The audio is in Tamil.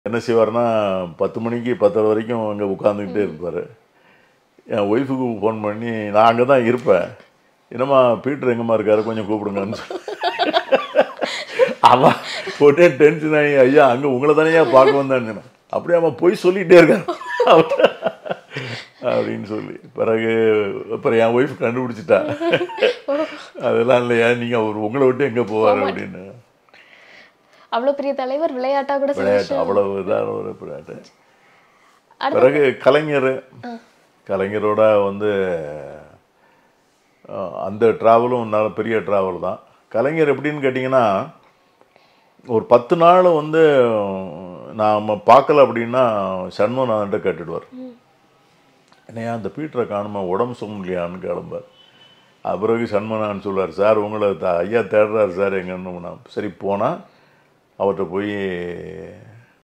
என்ன செய்வார்னா பத்து மணிக்கு பத்தரை வரைக்கும் அங்கே உட்காந்துக்கிட்டே இருப்பார் என் ஒய்ஃபுக்கு ஃபோன் பண்ணி நான் அங்கே தான் இருப்பேன் என்னம்மா பீட்டர் எங்கம்மா இருக்காரு கொஞ்சம் கூப்பிடுங்கன்னு சொல்லி அவன் போட்டே டென்ஷன் ஆகி ஐயா அங்கே உங்களை தானேயா பார்க்க வந்தான்னு அப்படியே அவன் போய் சொல்லிகிட்டே இருக்கான் அப்படின்னு சொல்லி பிறகு அப்புறம் என் ஒய்ஃப் கண்டுபிடிச்சிட்டா அதெல்லாம் இல்லையா நீங்கள் அவர் உங்களை விட்டு எங்கே போவார் அப்படின்னு அவ்வளவு பெரிய தலைவர் விளையாட்டா கூட சில விளையாட்டு விஷயம் அவ்வளவு இதாக ஒரு விளையாட்டு அடுத்து- பிறகு கலைஞர் கலைஞரோட வந்து அஹ், அந்த ட்ராவலும் நல்ல பெரிய ட்ராவல் தான் கலைஞர் எப்படின்னு கேட்டிங்கன்னா ஒரு பத்து நாள் வந்து நாம் பார்க்கல அப்படின்னா சண்முகநாதன்ட்ட கேட்டுடுவார் என்னையா அந்த பீட்டரை காணுமா உடம்பு சுமலையான்னு கிளம்பார் அது பிறகு சண்முகநாதன் சொல்லுவார் சார் உங்களை த- ஐயா தேடுறாரு சார் எங்கன்னு நான் சரி போனால் அவர்கிட்ட போய்